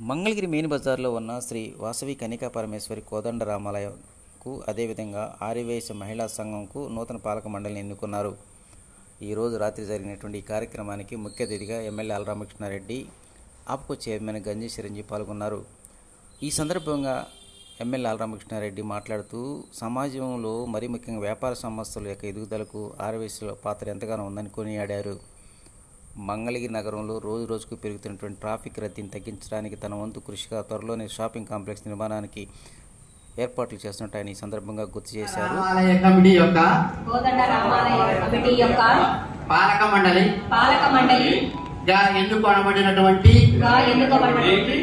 Mangalagiri main బజార్లో ఉన్న శ్రీ వాసవి కనికా పరమేశ్వరి కోదండ రామాలయంకు అదేవిధంగా ఆర్యవైశ్య మహిళా సంఘంకు నూతన పాలక మండలిని ఎన్నుకున్నారు ఈరోజు రాత్రి జరిగినటువంటి ఈ కార్యక్రమానికి ముఖ్య అతిథిగా ఎమ్మెల్యే అలరామకృష్ణారెడ్డి ఆప్కో చైర్మన్ గంజి చిరంజీవి పాల్గొన్నారు ఈ సందర్భంగా ఎమ్మెల్యే అలరామకృష్ణారెడ్డి మాట్లాడుతూ సమాజంలో మరీ ముఖ్యంగా వ్యాపార సంస్థల యొక్క ఎదుగుదలకు ఆర్యవైశ్యుల పాత్ర ఎంతగానో ఉందని కొనియాడారు మంగళగిరి నగరంలో రోజు రోజుకు పెరుగుతున్నటువంటి ట్రాఫిక్ రద్దీని తగ్గించడానికి తన వంతు కృషిగా త్వరలోనే షాపింగ్ కాంప్లెక్స్ నిర్మాణానికి ఏర్పాట్లు చేస్తున్నట్టు ఈ సందర్భంగా గుర్తు చేశారు రామాలయ కమిటీ యొక్క కోదండ రామాలయ కమిటీ యొక్క పాలక మండలి పాలక మండలి గా ఎన్నుకోనబడినటువంటి గా ఎన్నుకోబడినటువంటి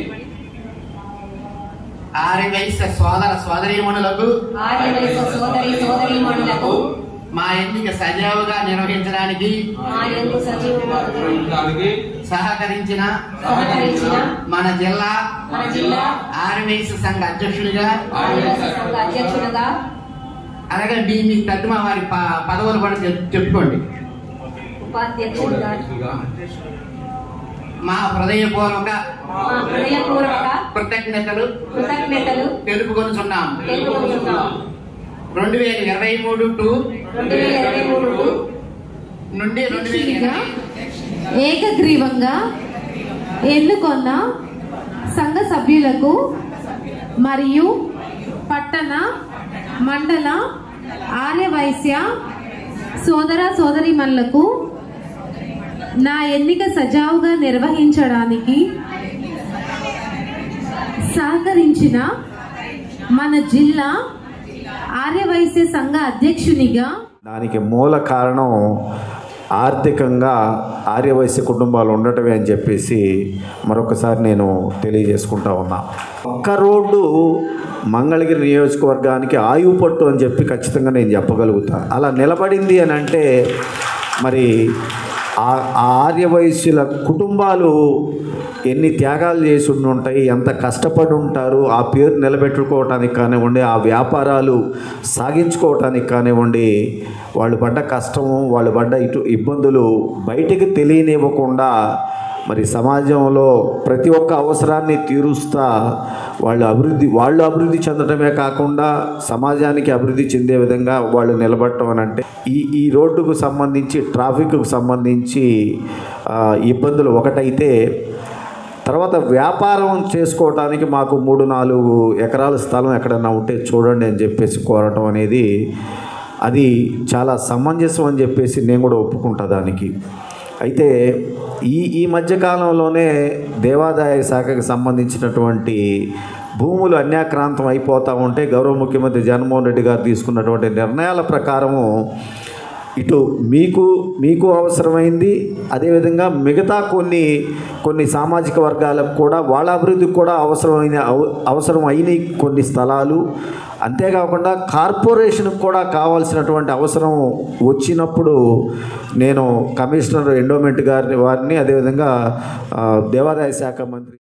ఆర్యవైశ్య సోదర సోదరీమణులకు ఆర్యవైశ్య సోదరి సోదరీమణులకు మా ఎన్నిక సజావుగా నిర్వహించడానికి మా ఎందు సజీవులకు సహకరించిన సహకరించిన మన జిల్లా మన జిల్లా ఆర్యవైశ్య సంఘ అధ్యక్షుడిగా ఆదివాసీ సంఘ అధ్యక్షుడుగా అలాగే మీ మీ తట్టుమ వారి ప- పదవులు కూడా చెప్- చెప్పుకోండి ఉపాధ్యక్షుడుగా మా హృదయపూర్వక మా హృదయపూర్వక కృతజ్ఞతలు కృతజ్ఞతలు తెలుపుకొనుచున్నాం తెలుపుకుంటున్నాం రెండు వేల ఇరవై మూడు టు రెండు వేల ఇరవై మూడు నుండి రెండు వేల అధ్యక్షుడిగా ఇరవై ఏకగ్రీవంగా ఎన్నుకొన్న సంఘ సభ్యులకు మరియు పట్టణ మండల ఆర్యవైశ్య సోదర సోదరిమణులకు నా ఎన్నిక సజావుగా నిర్వహించడానికి సహకరించిన మన జిల్లా ఆర్యవైశ్య సంఘ అధ్యక్షునిగా దానికి మూల కారణం ఆర్థికంగా ఆర్యవైశ్య కుటుంబాలు ఉండటమే అని చెప్పేసి మరొకసారి నేను తెలియజేసుకుంటా ఉన్నా ఒక్క రోడ్డు మంగళగిరి నియోజకవర్గానికి ఆయువు పట్టు అని చెప్పి ఖచ్చితంగా నేను చెప్పగలుగుతా అలా నిలబడింది అని అంటే మరి ఆ ఆ ఆర్యవైశ్యుల కుటుంబాలు ఎన్ని త్యాగాలు చేసి ఉండి ఉంటాయి ఎంత కష్టపడి ఉంటారు ఆ పేరు నిలబెట్టుకోవటానికి కానివ్వండి ఆ వ్యాపారాలు సాగించుకోవటానికి కానివ్వండి వాళ్ళు పడ్డ కష్టము వాళ్ళు పడ్డ ఇటు ఇబ్బందులు బయటికి తెలియనివ్వకుండా మరి సమాజంలో ప్రతి ఒక్క అవసరాన్ని తీరుస్తా వాళ్ళు అభివృద్ధి వాళ్ళు అభివృద్ధి చెందడమే కాకుండా సమాజానికి అభివృద్ధి చెందే విధంగా వాళ్ళు నిలబడటం అని అంటే ఈ ఈ రోడ్డుకు సంబంధించి ట్రాఫిక్కు సంబంధించి ఆ, ఇబ్బందులు ఒకటైతే తర్వాత వ్యాపారం చేసుకోవడానికి మాకు మూడు నాలుగు ఎకరాల స్థలం ఎక్కడన్నా ఉంటే చూడండి అని చెప్పేసి కోరటం అనేది అది చాలా సమంజసం అని చెప్పేసి నేను కూడా ఒప్పుకుంటా దానికి అయితే ఈ ఈ మధ్యకాలంలోనే దేవాదాయ శాఖకు సంబంధించినటువంటి భూములు అన్యాక్రాంతం అయిపోతూ ఉంటే గౌరవ ముఖ్యమంత్రి జగన్మోహన్ రెడ్డి గారు తీసుకున్నటువంటి నిర్ణయాల ప్రకారము ఇటు మీకు మీకు అవసరమైంది అదేవిధంగా మిగతా కొన్ని కొన్ని సామాజిక వర్గాలకు కూడా వాళ్ళ అభివృద్ధికి కూడా అవసరమైన అవ- అవసరం అయిన కొన్ని స్థలాలు అంతేకాకుండా కార్పొరేషన్కి కూడా కావాల్సినటువంటి అవసరం వచ్చినప్పుడు నేను కమిషనర్ ఎండోమెంట్ గారిని వారిని అదేవిధంగా ఆ, దేవాదాయ శాఖ మంత్రి